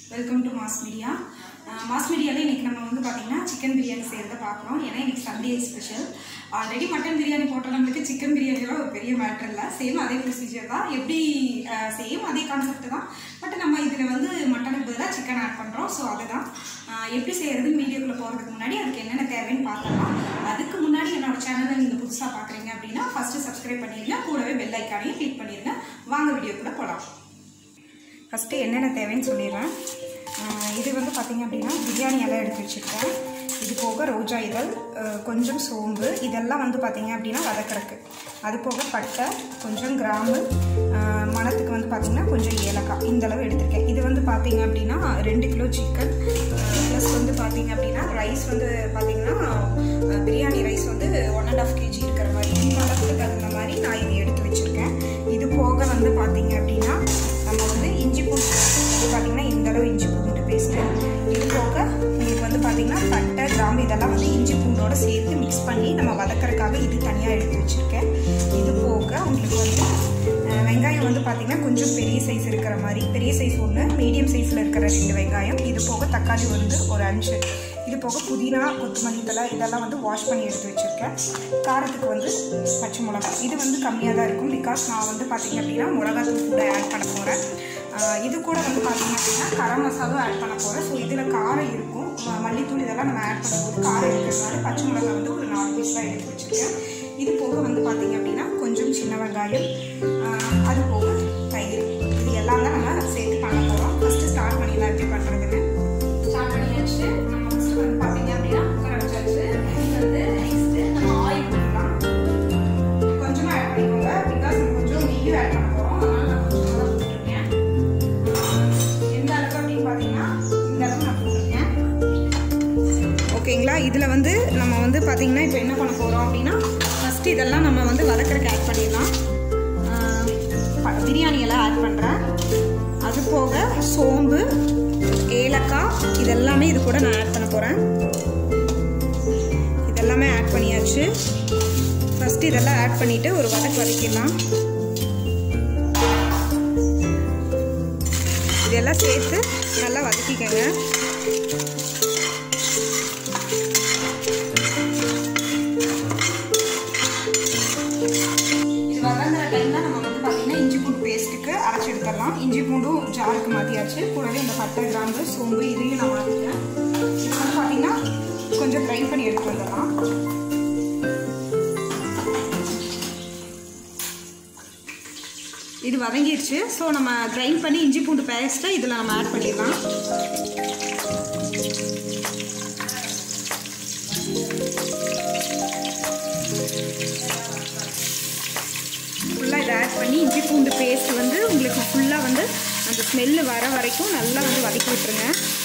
Welcome to mass media mass மீடியாவில் இன்றைக்கி நம்ம வந்து பார்த்திங்கன்னா சிக்கன் பிரியாணி செய்கிறத பார்க்குறோம் ஏன்னா இன்றைக்கி Sunday special already mutton biryani போட்டவங்களுக்கு சிக்கன் பிரியாணிலாம் ஒரு பெரிய மேட்டர் இல்லை சேம் அதே ப்ரொசீஜர் தான் எப்படி சேம் அதே கான்செப்ட் தான் பட் நம்ம இதில் வந்து மட்டனுக்கு பதிலாக சிக்கன் ஆட் பண்ணுறோம் ஸோ அதுதான் ஆஹ் எப்படி செய்கிறது வீடியோக்குள்ளே போகிறதுக்கு முன்னாடி அதுக்கு என்னென்ன தேவைன்னு பார்க்கலாம் அதுக்கு முன்னாடி என்னோட சேனலை நீங்கள் புதுசாக பார்க்குறீங்க அப்படின்னா ஃபஸ்ட்டு சப்ஸ்கிரைப் பண்ணிடுங்க கூடவே பெல் ஐக்கானையும் கிளிக் பண்ணிடுங்க வாங்க வீடியோக்குள்ளே போகலாம் ஃபஸ்ட்டு என்னென்ன தேவைன்னு சொல்லிடுறேன் ஆஹ் இது வந்து பார்த்திங்க அப்படின்னா பிரியாணி எல்லாம் எடுத்து வச்சுருக்கேன் இது போக ரோஜா இதழ் ஆஹ் கொஞ்சம் சோம்பு இதெல்லாம் வந்து பார்த்திங்க அப்படின்னா வதக்கறக்கு அது போக பட்டை கொஞ்சம் கிராம்பு ஆஹ் மணத்துக்கு வந்து பார்த்திங்கன்னா கொஞ்சம் ஏலக்காய் இந்த அளவு எடுத்திருக்கேன் இது வந்து பார்த்திங்க அப்படின்னா ரெண்டு கிலோ சிக்கன் ப்ளஸ் வந்து பார்த்திங்க அப்படின்னா ரைஸ் வந்து பார்த்திங்கன்னா ஆஹ் பிரியாணி ரைஸ் வந்து ஒன் அண்ட் ஆஃப் கேஜி இருக்கிற மாதிரி இந்த அளவுக்கு தகுந்த மாதிரி நான் இது எடுத்து வச்சுருக்கேன் இது போக வந்து பார்த்திங்க அப்படின்னா நம்ம வந்து இஞ்சி பூண்டு இது பார்த்திங்கன்னா இந்த அளவு இஞ்சி பூண்டு பேஸ்ட்டு இது போக உங்களுக்கு வந்து பார்த்திங்கன்னா பட்டை கிராம்பு இதெல்லாம் வந்து இஞ்சி பூண்டோட சேர்த்து மிக்ஸ் பண்ணி நம்ம வதக்கறதுக்காக இது தனியாக எடுத்து வச்சுருக்கேன் இது போக உங்களுக்கு வந்து அஹ், வெங்காயம் வந்து பார்த்திங்கன்னா கொஞ்சம் பெரிய சைஸ் இருக்கிற மாதிரி பெரிய சைஸ் ஒன்று மீடியம் சைஸில் இருக்கிற ரெண்டு வெங்காயம் இது போக தக்காளி வந்து ஒரு அஞ்சு இது போக புதினா கொத்தமல்லி தலை இதெல்லாம் வந்து வாஷ் பண்ணி எடுத்து வச்சுருக்கேன் காரத்துக்கு வந்து பச்சை மிளகாய் இது வந்து கம்மியாக தான் இருக்கும் பிகாஸ் நான் வந்து பார்த்திங்க அப்படின்னா மிளகாத்தூள் கூட ஆட் பண்ண போகிறேன் இது கூட வந்து பார்த்திங்க அப்படின்னா கரம் மசாலும் ஆட் பண்ண போகிறேன் ஸோ இதில் காரம் இருக்கும் ம- மல்லித்தூள் இதெல்லாம் நம்ம ஆட் பண்ணும்போது காரம் இருக்கிறதுனால பச்சை மிளகாய் வந்து ஒரு நாலு பீஸ் தான் எடுத்து வச்சுருக்கேன் இது போக வந்து பார்த்திங்க அப்படின்னா கொஞ்சம் சின்ன வெங்காயம் ஆஹ் அது போக தயிர் இது எல்லாம் தான் நம்ம சேர்த்து பண்ண போகிறோம் ஃபஸ்ட்டு ஸ்டார்ட் பண்ணிடலாம் எப்படி பண்ணுறதுன்னு ஸ்டார்ட் பண்ணியாச்சு நம்ம ஃபஸ்ட்டு வந்து பார்த்தீங்க அப்படின்னா குக்கரை வச்சாச்சு இது வந்து நெக்ஸ்ட்டு நம்ம ஆயில் போடலாம் கொஞ்சமாக ஆட் பண்ணிக்கோங்க பிகாஸ் நம்ம கொஞ்சம் நெய்யும் ஆட் பண்ண போகிறோம் அதனால நான் கொஞ்சமாக தான் போட்டிருக்கேன் எந்த அளவுக்கு அப்படின்னு பார்த்தீங்கன்னா இந்த அளவு நான் போட்டிருக்கேன் ஓகேங்களா இதில் வந்து நம்ம வந்து பார்த்தீங்கன்னா இப்போ என்ன பண்ண போகிறோம் அப்படின்னா ஃபஸ்ட்டு இதெல்லாம் நம்ம வந்து வதக்கறதுக்கு ஆட் பண்ணிடலாம் ஆஹ் ப- பிரியாணி எல்லாம் ஆட் பண்ணுறேன் அது போக சோம்பு ஏலக்காய் இதெல்லாமே இது கூட நான் ஆட் பண்ண போகிறேன் இதெல்லாமே ஆட் பண்ணியாச்சு ஃபஸ்ட்டு இதெல்லாம் ஆட் பண்ணிவிட்டு ஒரு வதக்கு வதக்கிடலாம் இதெல்லாம் சேர்த்து நல்லா வதக்கிக்கங்க இது வதங்குற டைமில் நம்ம வந்து பார்த்தீங்கன்னா இஞ்சி பூண்டு பேஸ்ட்டுக்கு அரைச்சி எடுத்துடலாம் இஞ்சி பூண்டும் ஜாருக்கு மாற்றியாச்சு கூடவே இந்த பட்டை கிராம்பு சோம்பு இதையும் நான் மாற்றிட்டேன் இது வந்து பார்த்தீங்கன்னா கொஞ்சம் கிரைண்ட் பண்ணி எடுத்து வந்துடலாம் இது வதங்கிடுச்சு ஸோ நம்ம கிரைண்ட் பண்ணி இஞ்சி பூண்டு பேஸ்ட்டை இதில் நம்ம ஆட் பண்ணிடலாம் ஃபுல்லாக இதை ஆட் பண்ணி இஞ்சி பூண்டு பேஸ்ட் வந்து உங்களுக்கு ஃபுல்லாக வந்து அந்த ஸ்மெல்லு வர வரைக்கும் நல்லா வந்து வதக்கி விட்டுருங்க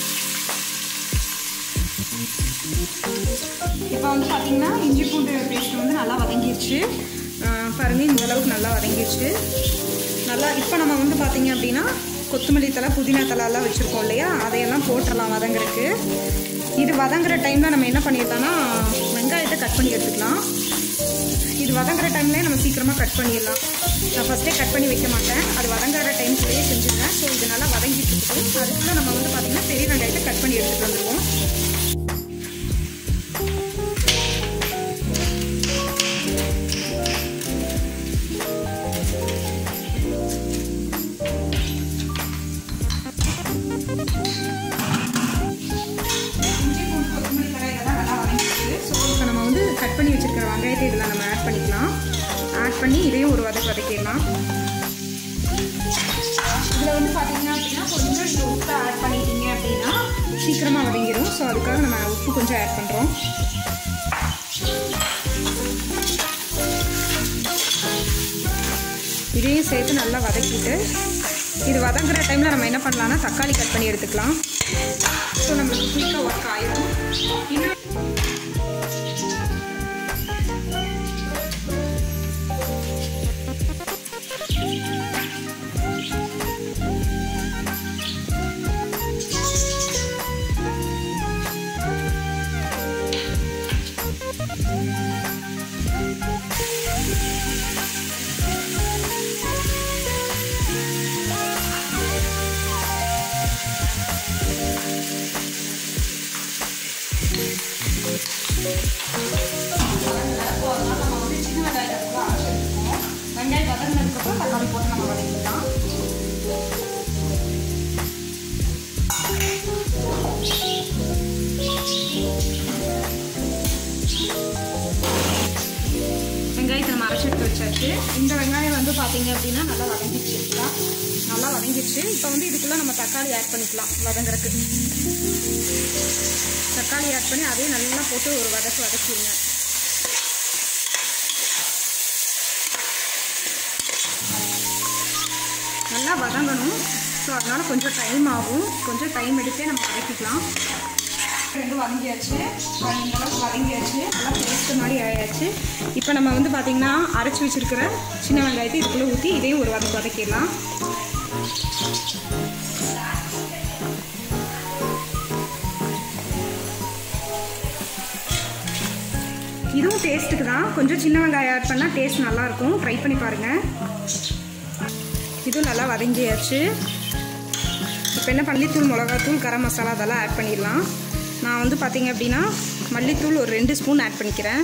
இப்போ வந்து பார்த்தீங்கன்னா இஞ்சி பூண்டு பேஸ்ட் வந்து நல்லா வதங்கிடுச்சு ஆஹ் பாருங்க இந்த அளவுக்கு நல்லா வதங்கிடுச்சு நல்லா இப்போ நம்ம வந்து பார்த்தீங்க அப்படின்னா கொத்தமல்லி தலை புதினா தலை எல்லாம் வச்சுருக்கோம் இல்லையா அதையெல்லாம் போட்டுடலாம் வதங்குறதுக்கு இது வதங்குற டைமில் நம்ம என்ன பண்ணிடலாம்னா வெங்காயத்தை கட் பண்ணி எடுத்துக்கலாம் இது வதங்குற டைம்லேயே நம்ம சீக்கிரமாக கட் பண்ணிடலாம் நான் ஃபஸ்ட்டே கட் பண்ணி வைக்க மாட்டேன் அது வதங்குற டைம்குள்ளேயே செஞ்சுருவேன் ஸோ இது நல்லா வதங்கிட்டு இருக்கும் அதுக்குள்ளே நம்ம வந்து பார்த்திங்கன்னா பெரிய வெங்காயத்தை கட் பண்ணி எடுத்துகிட்டு வந்துடுவோம் இஞ்சி பூண்டு கொத்தமல்லி தழை இதெல்லாம் நல்லா வதங்கிடுச்சு ஸோ இப்போ நம்ம வந்து கட் பண்ணி வச்சிருக்கிற வெங்காயத்தை இதில் நம்ம ஆட் பண்ணிக்கலாம் ஆட் பண்ணி இதையும் ஒரு வதக்கு வதக்கிடலாம் இதில் வந்து பார்த்தீங்கன்னா அப்படின்னா கொஞ்சம் இந்த உப்பை ஆட் பண்ணிட்டீங்க அப்படின்னா சீக்கிரமாக வதங்கிடும் ஸோ அதுக்காக நம்ம உப்பு கொஞ்சம் ஆட் பண்ணுறோம் இதையும் சேர்த்து நல்லா வதக்கிட்டு இது வதங்குற டைமில் நம்ம என்ன பண்ணலாம்னா தக்காளி கட் பண்ணி எடுத்துக்கலாம் ஸோ நம்மளுக்கு குயிக்காக ஒர்க் ஆயிடும் இன்னும் வதங்கல. ஸோ அதனால நம்ம வந்து சின்ன வெங்காயத்தை கூட அரைச்சி எடுத்துக்கோம் வெங்காயம் வதங்கினதுக்கப்புறம் தக்காளி போட்டு நம்ம வதக்கிக்கலாம் வெங்காயத்தை நம்ம அரைச்சி எடுத்து வச்சாச்சு இந்த வெங்காயம் வந்து பார்த்தீங்க அப்படின்னா நல்லா வதங்கிடுச்சு இல்லைங்களா? நல்லா வதங்கிடுச்சு இப்போ வந்து இதுக்குள்ளே நம்ம தக்காளி ஆட் பண்ணிக்கலாம் வதங்குறதுக்கு தக்காளி ஆட் பண்ணி அதே நல்லா போட்டு ஒரு வதக்கு வதக்கிடுங்க நல்லா வதங்கணும் ஸோ அதனால் கொஞ்சம் டைம் ஆகும் கொஞ்சம் டைம் எடுத்தே நம்ம வதக்கிக்கலாம் ரெண்டும் வதங்கியாச்சு இந்த அளவுக்கு வதங்கியாச்சு நல்லா பேஸ்ட் மாதிரி ஆயாச்சு இப்போ நம்ம வந்து பார்த்திங்கன்னா அரைச்சி வச்சிருக்கிற சின்ன வெங்காயத்தை இதுக்குள்ளே ஊற்றி இதையும் ஒரு வதக்கு வதக்கிடலாம் இதுவும் டேஸ்ட்டுக்கு தான் கொஞ்சம் சின்ன வெங்காயம் ஆட் பண்ணால் டேஸ்ட் நல்லாயிருக்கும் ட்ரை பண்ணி பாருங்கள் இதுவும் நல்லா வதங்கியாச்சு இப்போ என்ன மல்லித்தூள் மிளகாத்தூள் கரம் மசாலா அதெல்லாம் ஆட் பண்ணிடலாம் நான் வந்து பார்த்தீங்க அப்படின்னா மல்லித்தூள் ஒரு ரெண்டு ஸ்பூன் ஆட் பண்ணிக்கிறேன்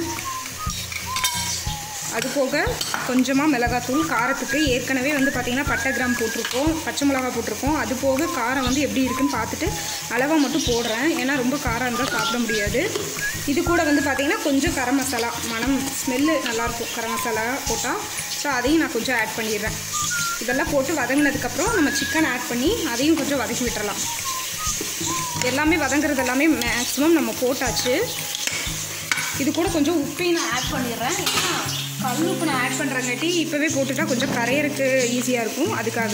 அது போக கொஞ்சமாக மிளகாத்தூள் காரத்துக்கு ஏற்கனவே வந்து பார்த்திங்கன்னா பட்டை கிராம் போட்டிருக்கோம் பச்சை மிளகா போட்டிருக்கோம் அது போக காரம் வந்து எப்படி இருக்குன்னு பார்த்துட்டு அளவாக மட்டும் போடுறேன் ஏன்னா ரொம்ப காரம் இருந்தால் சாப்பிட முடியாது இது கூட வந்து பார்த்திங்கன்னா கொஞ்சம் கரம் மசாலா மனம் ஸ்மெல்லு நல்லாயிருக்கும் கரம் மசாலா போட்டால் ஸோ அதையும் நான் கொஞ்சம் ஆட் பண்ணிடுறேன் இதெல்லாம் போட்டு வதங்கினதுக்கப்புறம் நம்ம சிக்கன் ஆட் பண்ணி அதையும் கொஞ்சம் வதக்கி விட்டுறலாம் எல்லாமே வதங்குறது எல்லாமே மேக்ஸிமம் நம்ம போட்டாச்சு இது கூட கொஞ்சம் உப்பையும் நான் ஆட் பண்ணிடுறேன் ஏன்னா கல் உப்பு நான் ஆட் பண்ணுறங்காட்டி இப்போவே போட்டுட்டா கொஞ்சம் கரையறதுக்கு ஈஸியாக இருக்கும் அதுக்காக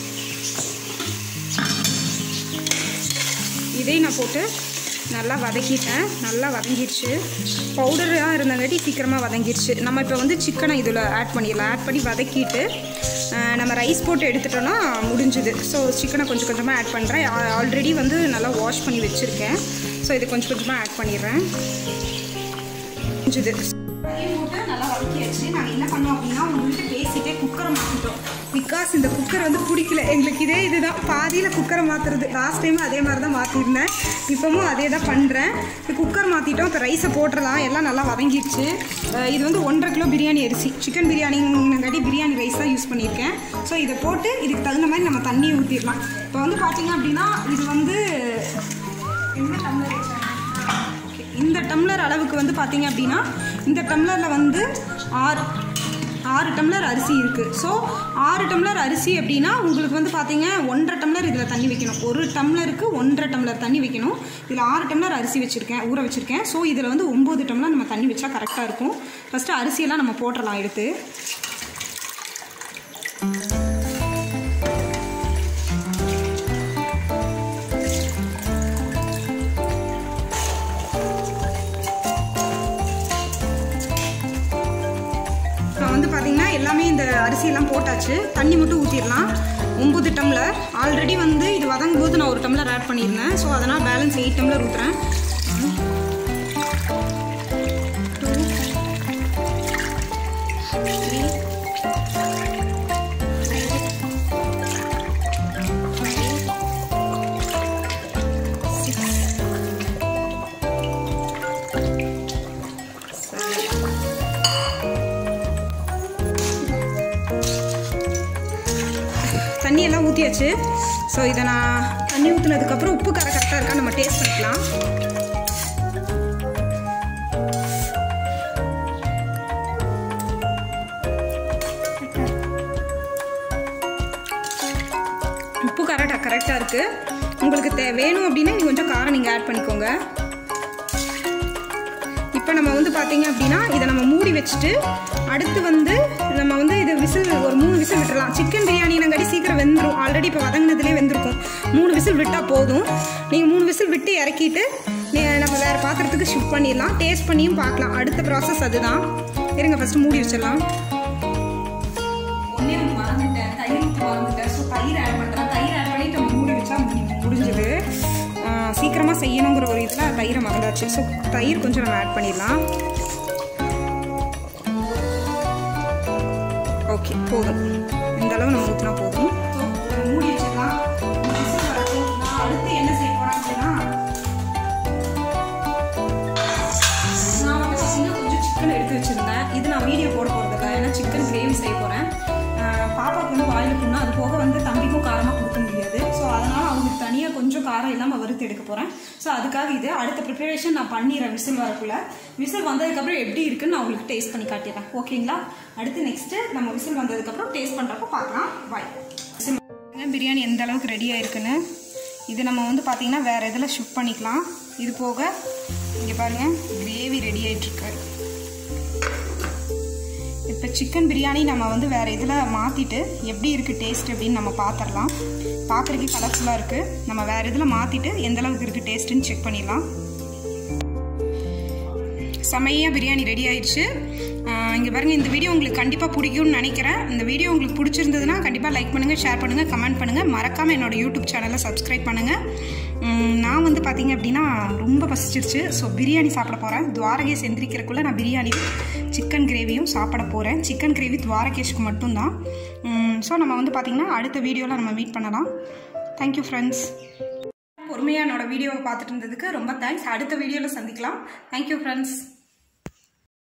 இதையும் நான் போட்டு நல்லா வதக்கிட்டேன் நல்லா வதங்கிடுச்சு பவுடராக இருந்தங்காட்டி சீக்கிரமாக வதங்கிடுச்சு நம்ம இப்போ வந்து சிக்கனை இதில் ஆட் பண்ணிடலாம் ஆட் பண்ணி வதக்கிட்டு அஹ், நம்ம ரைஸ் போட்டு எடுத்துட்டோம்னா முடிஞ்சுது ஸோ சிக்கனை கொஞ்சம் கொஞ்சமாக ஆட் பண்ணுறேன் ஆல்ரெடி வந்து நல்லா வாஷ் பண்ணி வச்சுருக்கேன் ஸோ இது கொஞ்சம் கொஞ்சமாக ஆட் பண்ணிடுறேன் முடிஞ்சுது போட்டு நல்லா வதக்கியாச்சு நாங்கள் என்ன பண்ணோம் அப்படின்னா உங்கள்கிட்ட பேசிட்டே குக்கரை மாற்றிட்டோம் பிகாஸ் இந்த குக்கர் வந்து பிடிக்கல எங்களுக்கு இதே இதுதான் பாதியில் குக்கரை மாற்றுறது லாஸ்ட் டைம் அதே மாதிரி தான் மாற்றிருந்தேன் இப்போவும் அதே தான் பண்ணுறேன் இப்போ குக்கர் மாற்றிட்டோம் இப்போ ரைஸை போட்டுடலாம் எல்லாம் நல்லா வதங்கிடுச்சு அஹ் இது வந்து ஒன்றரை கிலோ பிரியாணி அரிசி சிக்கன் பிரியாணிங்காட்டி பிரியாணி ரைஸ் தான் யூஸ் பண்ணியிருக்கேன் ஸோ இதை போட்டு இதுக்கு தகுந்த மாதிரி நம்ம தண்ணியை ஊற்றிடலாம் இப்போ வந்து பார்த்தீங்க அப்படின்னா இது வந்து என்ன டம்ளர் வச்சாங்க Okay. இந்த டம்ளர் அளவுக்கு வந்து பார்த்தீங்க அப்படின்னா இந்த டம்ளரில் வந்து ஆறு ஆறு டம்ளர் அரிசி இருக்குது ஸோ ஆறு டம்ளர் அரிசி அப்படின்னா உங்களுக்கு வந்து பார்த்தீங்க ஒன்றரை டம்ளர் இதில் தண்ணி வைக்கணும் ஒரு டம்ளருக்கு ஒன்றரை டம்ளர் தண்ணி வைக்கணும் இதில் ஆறு டம்ளர் அரிசி வச்சுருக்கேன் ஊற வச்சுருக்கேன் ஸோ இதில் வந்து ஒம்பது டம்ளர் நம்ம தண்ணி வச்சா கரெக்டாக இருக்கும் ஃபஸ்ட்டு அரிசியெல்லாம் நம்ம போட்டுடலாம் எடுத்து நான் வந்து பார்த்தீங்கன்னா எல்லாமே இந்த அரிசியெல்லாம் போட்டாச்சு தண்ணி மட்டும் ஊற்றிடலாம் ஒம்பது டம்ளர் ஆல்ரெடி வந்து இது வதங்கும் போது நான் ஒரு டம்ளர் ஆட் பண்ணியிருந்தேன் ஸோ அதனால் பேலன்ஸ் எயிட் டம்ளர் ஊற்றுறேன் தண்ணி எல்லாம் ஊற்றியாச்சு ஸோ இதை நான் தண்ணி ஊற்றுனதுக்கப்புறம் உப்பு காரம் கரெக்டாக இருக்கா நம்ம டேஸ்ட் பண்ணிக்கலாம் உப்பு கரெக்டாக கரெக்டாக இருக்குது உங்களுக்கு தே வேணும் அப்படின்னா நீங்கள் கொஞ்சம் காரம் நீங்கள் ஆட் பண்ணிக்கோங்க இப்போ நம்ம வந்து பார்த்தீங்க அப்படின்னா இதை நம்ம மூடி வச்சுட்டு அடுத்து வந்து நம்ம வந்து இது விசில் ஒரு மூணு விசில் விட்டுறலாம் சிக்கன் பிரியாணினங்காட்டி சீக்கிரம் வெந்துடும் ஆல்ரெடி இப்போ வதங்கினதுலேயே வெந்திருக்கும் மூணு விசில் விட்டால் போதும் நீங்கள் மூணு விசில் விட்டு இறக்கிட்டு நீ- நம்ம வேறு பாத்திரத்துக்கு ஷிஃப்ட் பண்ணிடலாம் டேஸ்ட் பண்ணியும் பார்க்கலாம் அடுத்த ப்ராசஸ் அதுதான் இருங்க ஃபஸ்ட்டு மூடி வச்சிடலாம் ஒன்றே ஒன்று மறந்துட்டேன் தயிர் ஊற்றி மறந்துட்டேன் ஸோ தயிர் ஆட் பண்ணுறேன் தயிர் ஆட் பண்ணிட்டு நம்ம மூடி வச்சா முடி- முடிஞ்சது சீக்கிரமாக செய்யணுங்கிற ஒரு இதில் தயிரை மறந்தாச்சு ஸோ தயிர் கொஞ்சம் நம்ம ஆட் பண்ணிடலாம் ஓகே போதும் இந்த அளவு நம்ம ஊற்றினா போதும் So, நம்ம மூடி வச்சிடலாம் whistle வரட்டும். நான் அடுத்து என்ன செய்ய போகிறேன் அப்படின்னா தனியாக கொஞ்சம் காரம் இல்லாமல் வறுத்து எடுக்க போகிறேன் ஸோ அதுக்காக இது அடுத்த ப்ரிப்பரேஷன் நான் பண்ணிடுறேன் விசில் வரக்குள்ள விசில் வந்ததுக்கப்புறம் எப்படி இருக்குன்னு நான் உங்களுக்கு டேஸ்ட் பண்ணி காட்டிடுறேன் ஓகேங்களா அடுத்து நெக்ஸ்ட்டு நம்ம விசில் வந்ததுக்கப்புறம் டேஸ்ட் பண்ணுறப்போ பார்க்கலாம் பாய் விசில் பிரியாணி எந்த அளவுக்கு ரெடி ஆயிருக்குன்னு இது நம்ம வந்து பார்த்தீங்கன்னா வேறு இதில் ஷிஃப்ட் பண்ணிக்கலாம் இது போக இங்கே பாருங்கள் கிரேவி ரெடி ஆகிட்டுருக்கு இப்போ சிக்கன் பிரியாணி நம்ம வந்து வேறு இதில் மாற்றிட்டு எப்படி இருக்குது டேஸ்ட் அப்படின்னு நம்ம பார்த்துடலாம் பார்க்குறதுக்கு கலர்ஃபுல்லாக இருக்குது நம்ம வேறு இதில் மாற்றிட்டு எந்த அளவுக்கு இருக்குது டேஸ்ட்டுன்னு செக் பண்ணிடலாம் செமையாக பிரியாணி ரெடி ஆயிடுச்சு இங்கே பாருங்க இந்த வீடியோ உங்களுக்கு கண்டிப்பாக பிடிக்கும்னு நினைக்கிறேன் இந்த வீடியோ உங்களுக்கு பிடிச்சிருந்ததுன்னா கண்டிப்பாக லைக் பண்ணுங்கள் ஷேர் பண்ணுங்கள் கமெண்ட் பண்ணுங்கள் மறக்காமல் என்னோட யூடியூப் சேனலை சப்ஸ்கிரைப் பண்ணுங்கள் உம், நான் வந்து பார்த்தீங்க அப்படின்னா ரொம்ப பசிச்சிருச்சு ஸோ பிரியாணி சாப்பிட போகிறேன் துவாரகேஷ் எந்திரிக்கிறக்குள்ளே நான் பிரியாணி சிக்கன் கிரேவியும் சாப்பிட போகிறேன் சிக்கன் கிரேவி துவாரகேஷ்க்கு மட்டும்தான் ஸோ நம்ம வந்து பார்த்திங்கன்னா அடுத்த வீடியோவில் நம்ம மீட் பண்ணலாம் தேங்க்யூ ஃப்ரெண்ட்ஸ் பொறுமையாக என்னோட வீடியோவை பார்த்துட்டு இருந்ததுக்கு ரொம்ப தேங்க்ஸ் அடுத்த வீடியோவில் சந்திக்கலாம் தேங்க்யூ ஃப்ரெண்ட்ஸ்